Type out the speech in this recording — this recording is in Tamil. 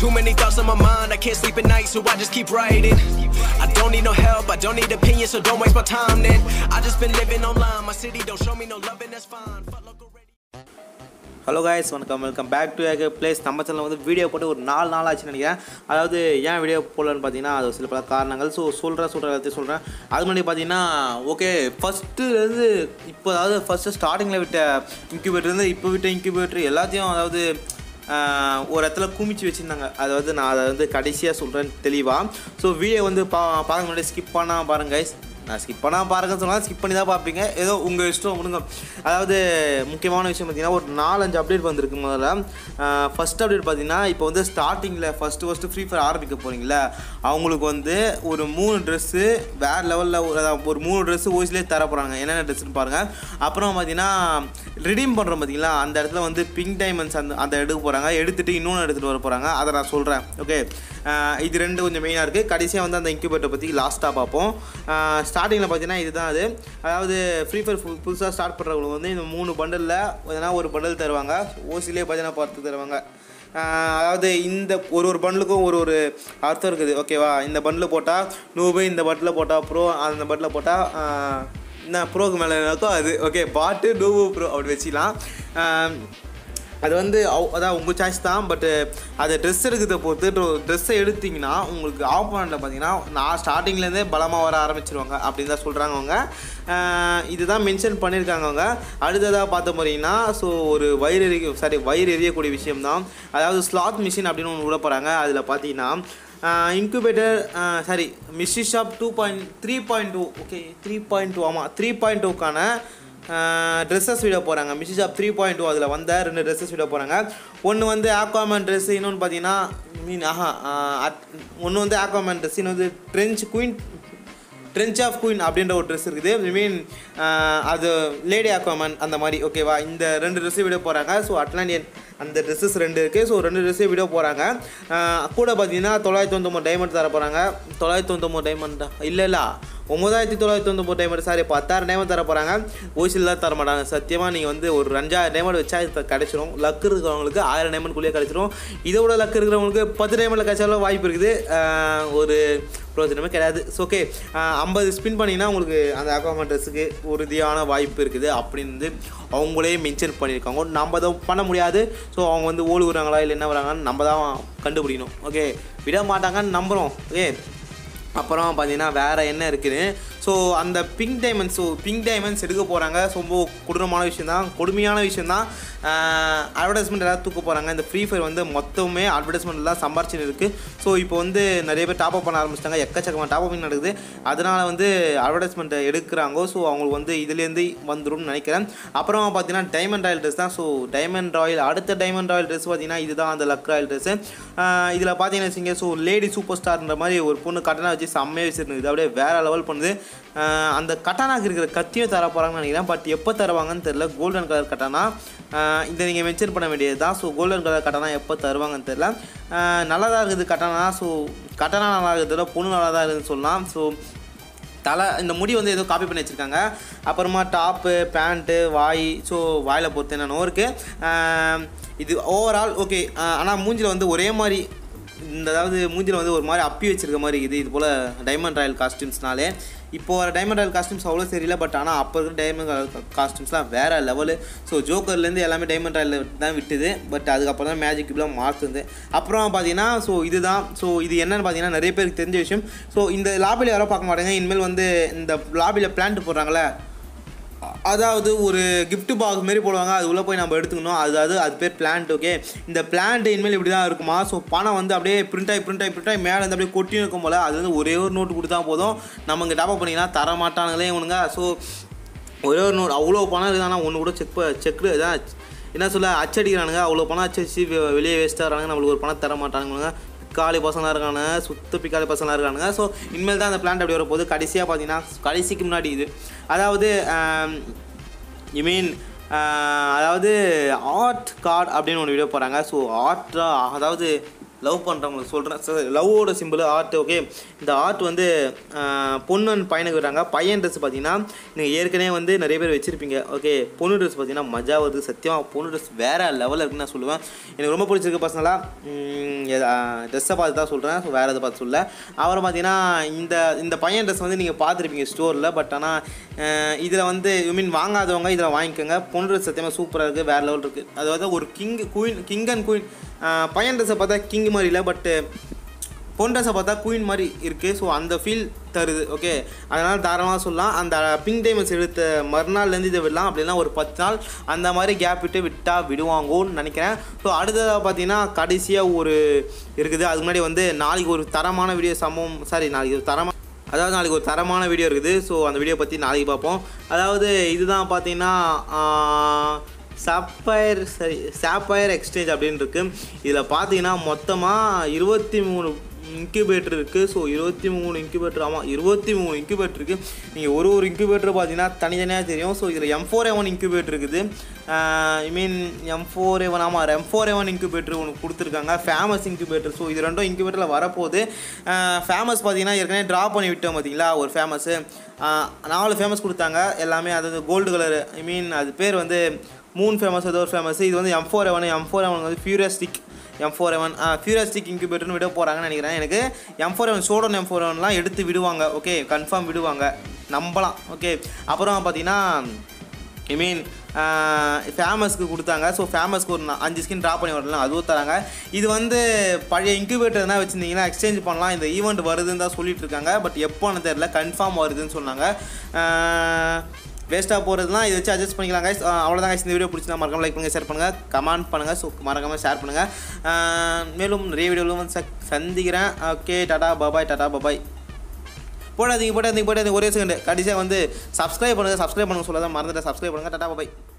Too many thoughts on my mind, I can't sleep at night, so I just keep writing. I don't need no help, I don't need opinions, so don't waste my time then. I just been living online, my city don't show me no love, and that's fine. Fuck local radio. Hello guys வணக்கம் வெல்கம் பேக் டு ஏக பிளேஸ் நம்ம சேனலில் வந்து வீடியோ போட்டு ஒரு நாலு நாள் ஆச்சுன்னு நினைக்கிறேன் அதாவது ஏன் வீடியோ போடலன்னு பார்த்தீங்கன்னா அது சில பல காரணங்கள் ஸோ சொல்கிறேன் சொல்கிற எல்லாத்தையும் சொல்கிறேன் அது முன்னாடி பார்த்தீங்கன்னா ஓகே ஃபஸ்ட்டுலேருந்து இப்போ அதாவது ஃபஸ்ட்டு ஸ்டார்டிங்கில் விட்ட இன்குபேட்டர்லேருந்து இப்போ விட்ட இன்குபேட்டர் எல்லாத்தையும் அதாவது ஆஹ், ஒரு இடத்துல குமிச்சு வச்சுருந்தாங்க அதாவது நான் அதை வந்து கடைசியாக சொல்கிறேன் தெளிவாக ஸோ வீடியோ வந்து பா பார்க்க முன்னாடி ஸ்கிப் பண்ணால் பாருங்க கைஸ் நான் ஸ்கிப் பண்ணால் பாருங்கன்னு சொன்னால் ஸ்கிப் பண்ணி தான் பார்ப்பீங்க ஏதோ உங்கள் இஷ்டம் விடுங்க அதாவது முக்கியமான விஷயம் பார்த்தீங்கன்னா ஒரு நாலஞ்சு அப்டேட் வந்திருக்கு முதல்ல ஃபஸ்ட் அப்டேட் பார்த்தீங்கன்னா இப்போ வந்து ஸ்டார்டிங்கில் ஃபஸ்ட்டு ஃபஸ்ட்டு ஃப்ரீ ஃபயர் ஆரம்பிக்க போகிறீங்களா அவங்களுக்கு வந்து ஒரு மூணு ட்ரெஸ்ஸு வேறு லெவலில் ஒரு அதாவது ஒரு மூணு ட்ரெஸ்ஸு ஓய்ஸ்லேயே தர போகிறாங்க என்னென்ன ட்ரெஸ்ஸுன்னு பாருங்கள் அப்புறம் பார்த்தீங்கன்னா ரிடீம் பண்ணுறோம் பார்த்தீங்களா அந்த இடத்துல வந்து பிங்க் டைமண்ட்ஸ் அந்த அந்த எடுக்க போகிறாங்க எடுத்துகிட்டு இன்னொன்று எடுத்துகிட்டு வர போகிறாங்க அதை நான் சொல்கிறேன் ஓகே இது ரெண்டு கொஞ்சம் மெயினாக இருக்குது கடைசியாக வந்து அந்த இன்குபேட்டர் பற்றி லாஸ்ட்டாக பார்ப்போம் ஸ்டார்டிங்கில் பார்த்தீங்கன்னா இதுதான் அது அதாவது ஃப்ரீ ஃபயர் புதுசாக ஸ்டார்ட் பண்ணுறவங்களுக்கு வந்து இந்த மூணு பண்டலில் எதனா ஒரு பண்டல் தருவாங்க ஓசிலே பார்த்தீங்கன்னா பார்த்து தருவாங்க ஆஹ் அதாவது இந்த ஒரு ஒரு பண்டலுக்கும் ஒரு ஒரு அர்த்தம் இருக்குது ஓகேவா இந்த பண்டில் போட்டால் நூறு இந்த பட்டில் போட்டால் ப்ரோ அந்த பட்டில் போட்டால் என்ன ப்ரோக்கு மேலே இருக்கோ அது ஓகே பாட்டு நூவு ப்ரோ அப்படி வச்சுக்கலாம் ஆஹ் அது வந்து அவ்- அதான் உங்கள் சாய்ஸ் தான் பட்டு அது ட்ரெஸ் எடுக்கிறத பொறுத்து ட்ரெஸ்ஸை எடுத்தீங்கன்னா உங்களுக்கு ஆப்போனண்ட்டில் பார்த்தீங்கன்னா நான் ஸ்டார்டிங்லேருந்தே பலமாக வர ஆரம்பிச்சிருவாங்க அப்படின்னு தான் சொல்கிறாங்க அவங்க ஆஹ் இதுதான் மென்ஷன் பண்ணியிருக்காங்க அவங்க அடுத்ததாக பார்த்த போகிறீங்கன்னா ஸோ ஒரு வயிறு எரிய சாரி வயிறு எரியக்கூடிய விஷயம்தான் அதாவது ஸ்லாத் மிஷின் அப்படின்னு ஒன்று விட போகிறாங்க அதில் பார்த்தீங்கன்னா இன்குபேட்டர் சாரி மிஷி shop two point three point two okay three point two ஆமாம் த்ரீ பாயிண்ட் டூக்கான ட்ரெஸ்ஸஸ் விட போகிறாங்க மிஷி ஷாப் த்ரீ பாயிண்ட் டூ அதில் வந்த ரெண்டு ட்ரெஸ்ஸஸ் விட போகிறாங்க ஒன்று வந்து ஆக்வாமேன் ட்ரெஸ் இன்னொன்று பார்த்தீங்கன்னா மீன் ஆஹா ஒன்று வந்து ஆக்வாமேன் ட்ரெஸ் இன்னொன்று வந்து trench queen trench of queen அப்படின்ற ஒரு ட்ரெஸ் இருக்குது ஐ மீன் அது லேடி ஆக்வாமன் அந்த மாதிரி ஓகேவா இந்த ரெண்டு ட்ரெஸ்ஸை விட போகிறாங்க ஸோ அட்லாண்டியன் அந்த ட்ரெஸ்ஸஸ் ரெண்டு இருக்குது ஸோ ரெண்டு ட்ரெஸ்ஸை விட போகிறாங்க கூட பார்த்தீங்கன்னா தொள்ளாயிரத்தி தொண்ணூறு டைமண்ட் தர போகிறாங்க தொள்ளாயிரத்தி தொண்ணூறு டைமண்டா இல்லை இல்லை ஒம்பதாயிரத்தி தொள்ளாயிரத்தி தொண்ணூறு டைமண்ட் சாரி பத்தாயிரம் டைமண்ட் தர போகிறாங்க ஓசியில் தான் தர மாட்டாங்க சத்தியமாக நீங்கள் வந்து ஒரு அஞ்சாயிரம் டைமண்ட் வச்சா இது கிடைச்சிரும் லக் இருக்கிறவங்களுக்கு ஆயிரம் டைமண்ட்குள்ளேயே கிடைச்சிரும் இதை விட லக் இருக்கிறவங்களுக்கு பத்து டைமண்டில் கிடைச்சாலும் வாய்ப்பு இருக்குது ஆஹ் ஒரு பிரயோஜனமே கிடையாது ஸோ ஓகே ஐம்பது ஸ்பின் பண்ணிங்கன்னா உங்களுக்கு அந்த அக்வாமன் ட்ரெஸ்ஸுக்கு உறுதியான வாய்ப்பு இருக்குது அப்படின்னு வந்து அவங்களே மென்ஷன் பண்ணியிருக்காங்க நம்ம அதை பண்ண முடியாது ஸோ அவங்க வந்து ஓடு விடுறாங்களா இல்லை என்ன வராங்கன்னு நம்ம தான் கண்டுபிடிக்கணும் ஓகே விட மாட்டாங்கன்னு நம்புகிறோம் ஓகே அப்புறம் பார்த்தீங்கன்னா வேறு என்ன இருக்குது ஸோ அந்த pink diamonds so pink diamonds எடுக்க போகிறாங்க ரொம்ப கொடூரமான விஷயம் தான் கொடுமையான விஷயம் தான் அட்வர்டைஸ்மெண்ட் எல்லாம் தூக்க போகிறாங்க இந்த ஃப்ரீ ஃபயர் வந்து மொத்தமே அட்வர்டைஸ்மெண்ட் தான் சம்பாரிச்சுன்னு இருக்குது ஸோ இப்போ வந்து நிறைய பேர் டாப் அப் பண்ண ஆரம்பிச்சிட்டாங்க எக்கச்சக்கமாக டாப் அப்பிங் நடக்குது அதனால் வந்து அட்வர்டைஸ்மெண்ட் எடுக்கிறாங்க ஸோ அவங்களுக்கு வந்து இதுலேருந்து வந்துரும்னு நினைக்கிறேன் அப்புறம் பார்த்தீங்கன்னா டைமண்ட் ராயல் ட்ரெஸ் தான் ஸோ டைமண்ட் ராயல் அடுத்த டைமண்ட் ராயல் ட்ரெஸ் பார்த்தீங்கன்னா இதுதான் அந்த லக் ராயல் ட்ரெஸ்ஸு இதில் பார்த்தீங்கன்னு வச்சுங்க ஸோ லேடி சூப்பர் ஸ்டார்ன்ற மாதிரி ஒரு பொண்ணு கட்டணா வச்சு செம்மையாக வச்சுருந்தது அப்படியே வேறு லெவல் பண்ணுது ஆஹ் அந்த கட்டானாக்கு இருக்கிற கத்தியும் தர போகிறாங்கன்னு நினைக்கிறேன் பட் எப்போ தருவாங்கன்னு தெரில கோல்டன் கலர் கட்டானா ஆஹ் இதை நீங்கள் மென்ஷன் பண்ண வேண்டியது தான் ஸோ கோல்டன் கலர் கட்டானா எப்போ தருவாங்கன்னு தெரில ஆஹ் நல்லா தான் இருக்குது கட்டானா ஸோ கட்டானா நல்லா இருக்கிறதுல பொண்ணு நல்லா தான் இருக்குதுன்னு சொல்லலாம் ஸோ தலை இந்த முடி வந்து ஏதோ காப்பி பண்ணி வச்சுருக்காங்க அப்புறமா டாப்பு பேண்ட்டு வாய் ஸோ வாயில் பொறுத்து என்னென்னோ இருக்குது இது ஓவரால் ஓகே ஆனால் மூஞ்சில் வந்து ஒரே மாதிரி இந்த அதாவது மூஞ்சில் வந்து ஒரு மாதிரி அப்பி வச்சிருக்க மாதிரி இது இது போல் டைமண்ட் ராயல் காஸ்டியூம்ஸ்னாலே இப்போ வர டைமண்ட் ராயல் காஸ்டியூம்ஸ் அவ்வளோ சரியில்லை பட் ஆனால் அப்போ இருக்கிற டைமண்ட் ராயல் காஸ்டியூம்ஸ்லாம் வேறு லெவலு ஸோ ஜோக்கர்லேருந்து எல்லாமே டைமண்ட் ராயல் தான் விட்டுது பட் அதுக்கப்புறம் தான் மேஜிக் இப்படிலாம் மாற்றுது அப்புறம் பார்த்தீங்கன்னா ஸோ இதுதான் ஸோ இது என்னன்னு பார்த்தீங்கன்னா நிறைய பேருக்கு தெரிஞ்ச விஷயம் ஸோ இந்த லாபியில் யாரோ பார்க்க மாட்டாங்க இனிமேல் வந்து இந்த லாபியில் பிளான்ட் போடுறாங்களே அதாவது ஒரு gift பாக்ஸ் மாரி போடுவாங்க அது உள்ளே போய் நம்ம எடுத்துக்கணும் அது அது அது பேர் பிளான்ட் ஓகே இந்த பிளான்ட் இனிமேல் இப்படி தான் இருக்குமா ஸோ பணம் வந்து அப்படியே பிரிண்ட் ஆகி பிரிண்ட் ஆகி பிரிண்ட் ஆகி மேலே வந்து அப்படியே கொட்டி இருக்கும் போல் அது வந்து ஒரே ஒரு நோட்டு கொடுத்தா போதும் நம்ம இங்கே டாப் பண்ணிங்கன்னா தர மாட்டானுங்களே இவனுங்க ஸோ ஒரே ஒரு நோட் அவ்வளோ பணம் இருக்குது ஆனால் ஒன்று கூட செக் செக் இதான் என்ன சொல்ல அச்சடிக்கிறானுங்க அவ்வளோ பணம் அச்சடிச்சு வெ- வெளியே வேஸ்ட்டாகிறாங்க நம்மளுக்கு ஒரு பணம் தர மாட்டானுங்க பிக்காளி பசங்களாக இருக்கானுங்க சுத்த பிக்காளி பசங்களாக இருக்கானுங்க ஸோ இனிமேல் தான் அந்த பிளான்ட் அப்படி வரப்போகுது கடைசியாக பார்த்தீங்கன்னா கடைசிக்கு முன்னாடி இது அதாவது ஐ மீன் அதாவது ஆர்ட் கார்டு அப்படின்னு ஒன்று வீடியோ போகிறாங்க ஸோ ஆர்ட் அதாவது லவ் பண்ணுறவங்களுக்கு சொல்கிறேன் லவ்வோட சிம்பிள் ஆர்ட் ஓகே இந்த ஆர்ட் வந்து ஆஹ், பொண்ணு and பையனுக்கு விடுறாங்க பையன் ட்ரெஸ் பார்த்தீங்கன்னா நீங்கள் ஏற்கனவே வந்து நிறைய பேர் வச்சுருப்பீங்க ஓகே பொண்ணு ட்ரெஸ் பார்த்தீங்கன்னா மஜா வருது சத்தியமாக பொண்ணு ட்ரெஸ் வேறு லெவலில் இருக்குன்னு நான் சொல்லுவேன் எனக்கு ரொம்ப பிடிச்சிருக்கு பர்சனலாக ட்ரெஸ்ஸை பார்த்து தான் சொல்கிறேன் ஸோ வேறு எதை பார்த்து சொல்ல அப்புறம் பார்த்தீங்கன்னா இந்த இந்த பையன் ட்ரெஸ் வந்து நீங்கள் பார்த்துருப்பீங்க ஸ்டோரில் பட் ஆனால் இதில் வந்து ஐ மீன் வாங்காதவங்க இதில் வாங்கிக்கோங்க பொண்ணு ட்ரெஸ் சத்தியமாக சூப்பராக இருக்குது வேறு லெவல் இருக்குது அதாவது ஒரு king queen king and queen பையன் ட்ரெஸ்ஸை பார்த்தா கிங் மாதிரி இல்லை பட்டு பொன் ட்ரெஸ்ஸை பார்த்தா குயின் மாதிரி இருக்குது ஸோ அந்த ஃபீல் தருது ஓகே அதனால் தாராளமாக சொல்லலாம் அந்த பிங்க் டைமண்ட்ஸ் எடுத்த மறுநாள்லேருந்து இதை விடலாம் அப்படின்னா ஒரு பத்து நாள் அந்த மாதிரி கேப் விட்டு விட்டால் விடுவாங்கோன்னு நினைக்கிறேன் ஸோ அடுத்ததாக பார்த்தீங்கன்னா கடைசியாக ஒரு இருக்குது அதுக்கு முன்னாடி வந்து நாளைக்கு ஒரு தரமான வீடியோ சம்பவம் சாரி நாளைக்கு ஒரு தரமான அதாவது நாளைக்கு ஒரு தரமான வீடியோ இருக்குது ஸோ அந்த வீடியோ பற்றி நாளைக்கு பார்ப்போம் அதாவது இதுதான் பார்த்தீங்கன்னா சாப்பயர் சரி சாப்பயர் எக்ஸ்சேஞ்ச் அப்படின்னு இருக்கு இதில் பார்த்தீங்கன்னா மொத்தமாக இருபத்தி மூணு இன்குபேட்டர் இருக்குது ஸோ இருபத்தி மூணு இன்குபேட்டர் ஆமாம் இருபத்தி மூணு இன்குபேட்டர் இருக்குது நீங்கள் ஒரு ஒரு இன்குபேட்டர் பார்த்தீங்கன்னா தனித்தனியாக தெரியும் ஸோ இதில் எம் ஃபோர் எவன் இன்குபேட்டர் இருக்குது ஐ மீன் எம் ஃபோர் எவன் ஆமாம் எம் ஃபோர் எவன் இன்குபேட்டர் ஒன்று கொடுத்துருக்காங்க ஃபேமஸ் இன்குபேட்டர் ஸோ இது ரெண்டும் இன்குபேட்டரில் வரப்போகுது ஃபேமஸ் பார்த்தீங்கன்னா ஏற்கனவே ட்ரா பண்ணி விட்டோம் பார்த்தீங்களா ஒரு ஃபேமஸ்ஸு நாலு ஃபேமஸ் கொடுத்தாங்க எல்லாமே அதாவது கோல்டு கலர் ஐ மீன் அது பேர் வந்து மூன் ஃபேமஸ் ஏதோ ஒரு ஃபேமஸ் இது வந்து எம் ஃபோர் எவன் எம் ஃபோர் எவன் வந்து ஃபியூரியாஸ்டிக் எம் ஃபோர் எவன் ஃபியூரியாஸ்டிக் இன்குபேட்டர்னு விட போகிறாங்கன்னு நினைக்கிறேன் எனக்கு எம் ஃபோர் எவன் சோடோன் எம் ஃபோர் எவன்லாம் எடுத்து விடுவாங்க ஓகே கன்ஃபார்ம் விடுவாங்க நம்பலாம் ஓகே அப்புறம் பார்த்தீங்கன்னா ஐ மீன் ஃபேமஸ்க்கு கொடுத்தாங்க ஸோ ஃபேமஸ்க்கு ஒரு நா- அஞ்சு ஸ்கின் ட்ரா பண்ணி வரலாம் அதுவும் தராங்க இது வந்து பழைய இன்குபேட்டர் தான் வச்சுருந்தீங்கன்னா எக்ஸ்சேஞ்ச் பண்ணலாம் இந்த ஈவெண்ட் வருதுன்னு தான் சொல்லிட்டு இருக்காங்க பட் எப்போன்னு தெரில கன்ஃபார்ம் வருதுன்னு சொன்னாங்க வேஸ்ட்டாக போகிறதுலாம் இதை வச்சு அட்ஜஸ்ட் பண்ணிக்கலாம் guys. அஹ் அவ்வளோதான் guys. இந்த வீடியோ பிடிச்சிருந்தா மறக்காம லைக் பண்ணுங்கள் ஷேர் பண்ணுங்கள் கமெண்ட் பண்ணுங்கள் ஸோ மறக்காமல் ஷேர் பண்ணுங்கள் மேலும் நிறைய வீடியோவில் வந்து ச- சந்திக்கிறேன் okay tata bye bye tata bye bye போடாதீங்க போடாதீங்க போடாதீங்க ஒரே செகண்ட் கடைசியாக வந்து சப்ஸ்கிரைப் பண்ணுங்கள் சப்ஸ்கிரைப் பண்ணுங்க சொல்லாத மறந்துட்டேன் சப்ஸ்கிரைப் பண்ணுங்கள் டாடா பபாய்